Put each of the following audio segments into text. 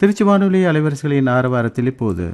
திருச்சி வானொலி அலைவரிசைகளின் ஆரவாரத்தில் இப்போது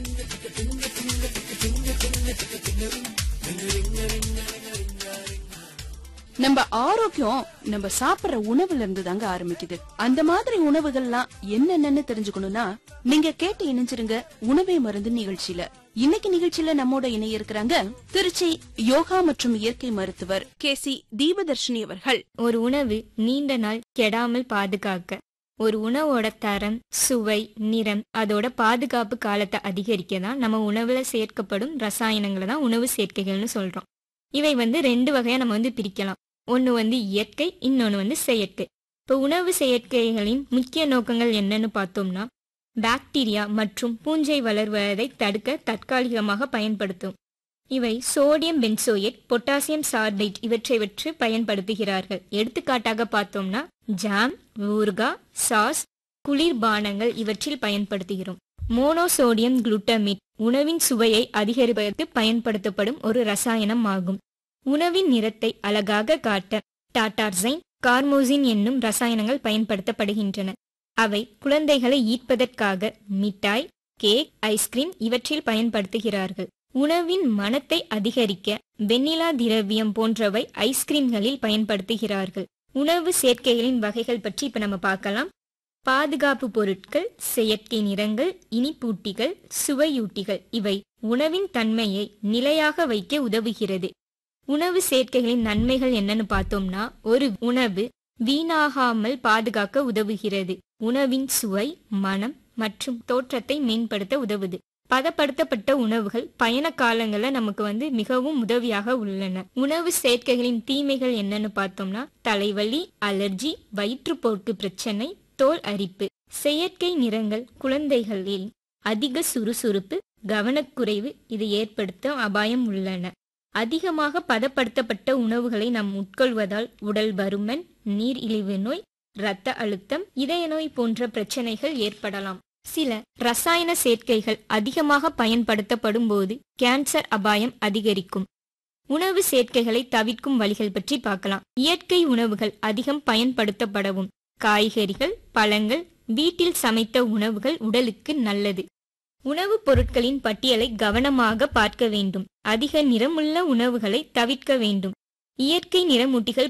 நம்ம ஆரோக்கியம் நம்ம சாப்பிடுற உணவுல இருந்து தாங்க ஆரம்பிக்குது அந்த மாதிரி உணவுகள்லாம் என்னென்னன்னு தெரிஞ்சுக்கணும்னா நீங்க கேட்டு இணைஞ்சிருங்க உணவே மருந்து நிகழ்ச்சியில இன்னைக்கு நிகழ்ச்சியில நம்மோட இணைய இருக்கிறாங்க திருச்சி யோகா மற்றும் இயற்கை மருத்துவர் கே சி தீபதர்ஷினி அவர்கள் ஒரு உணவு நீண்ட நாள் கெடாமல் பாதுகாக்க ஒரு உணவோட தரம் சுவை நிறம் அதோட பாதுகாப்பு காலத்தை அதிகரிக்க தான் நம்ம உணவுல சேர்க்கப்படும் ரசாயனங்களை தான் உணவு சேர்க்கைகள்னு சொல்றோம் இவை வந்து ரெண்டு வகையா நம்ம வந்து பிரிக்கலாம் ஒன்று வந்து இயற்கை இன்னொன்று வந்து செயற்கை இப்போ உணவு செயற்கைகளின் முக்கிய நோக்கங்கள் என்னன்னு பார்த்தோம்னா பாக்டீரியா மற்றும் பூஞ்சை வளர்வதை தடுக்க தற்காலிகமாக பயன்படுத்தும் இவை சோடியம் பென்சோயேட் பொட்டாசியம் சார்பேட் இவற்றை வச்சு பயன்படுத்துகிறார்கள் எடுத்துக்காட்டாக பார்த்தோம்னா ஜாம் ஊறுகாய் சாஸ் குளிர்பானங்கள் இவற்றில் பயன்படுத்துகிறோம் மோனோசோடியம் குளுட்டமேட் உணவின் சுவையை அதிகரிப்பதற்கு பயன்படுத்தப்படும் ஒரு ரசாயனம் ஆகும் உணவின் நிறத்தை அழகாக காட்ட டாட்டார்சைன் கார்மோசின் என்னும் ரசாயனங்கள் பயன்படுத்தப்படுகின்றன அவை குழந்தைகளை ஈர்ப்பதற்காக மிட்டாய் கேக் ஐஸ்கிரீம் இவற்றில் பயன்படுத்துகிறார்கள் உணவின் மனத்தை அதிகரிக்க வெண்ணிலா திரவியம் போன்றவை ஐஸ்கிரீம்களில் பயன்படுத்துகிறார்கள் உணவு சேர்க்கைகளின் வகைகள் பற்றி இப்ப நம்ம பார்க்கலாம் பாதுகாப்பு பொருட்கள் செயற்கை நிறங்கள் இனிப்பூட்டிகள் சுவையூட்டிகள் இவை உணவின் தன்மையை நிலையாக வைக்க உதவுகிறது உணவு சேர்க்கைகளின் நன்மைகள் என்னன்னு பார்த்தோம்னா ஒரு உணவு வீணாகாமல் பாதுகாக்க உதவுகிறது உணவின் சுவை மனம் மற்றும் தோற்றத்தை மேம்படுத்த உதவுது பதப்படுத்தப்பட்ட உணவுகள் பயண காலங்களில் நமக்கு வந்து மிகவும் உதவியாக உள்ளன உணவு சேர்க்கைகளின் தீமைகள் என்னன்னு பார்த்தோம்னா தலைவலி அலர்ஜி வயிற்றுப்போக்கு பிரச்சனை தோல் அரிப்பு செயற்கை நிறங்கள் குழந்தைகளில் அதிக சுறுசுறுப்பு கவனக்குறைவு இது ஏற்படுத்த அபாயம் உள்ளன அதிகமாக பதப்படுத்தப்பட்ட உணவுகளை நாம் உட்கொள்வதால் உடல் பருமன் நீர் இழிவு நோய் இரத்த அழுத்தம் இதய நோய் போன்ற பிரச்சனைகள் ஏற்படலாம் சில ரசாயன சேர்க்கைகள் அதிகமாக பயன்படுத்தப்படும் போது கேன்சர் அபாயம் அதிகரிக்கும் உணவு சேர்க்கைகளை தவிர்க்கும் வழிகள் பற்றி பார்க்கலாம் இயற்கை உணவுகள் அதிகம் பயன்படுத்தப்படவும் காய்கறிகள் பழங்கள் வீட்டில் சமைத்த உணவுகள் உடலுக்கு நல்லது உணவுப் பொருட்களின் பட்டியலை கவனமாக பார்க்க வேண்டும் அதிக நிறமுள்ள உணவுகளை தவிர்க்க வேண்டும் இயற்கை நிறமூட்டிகள்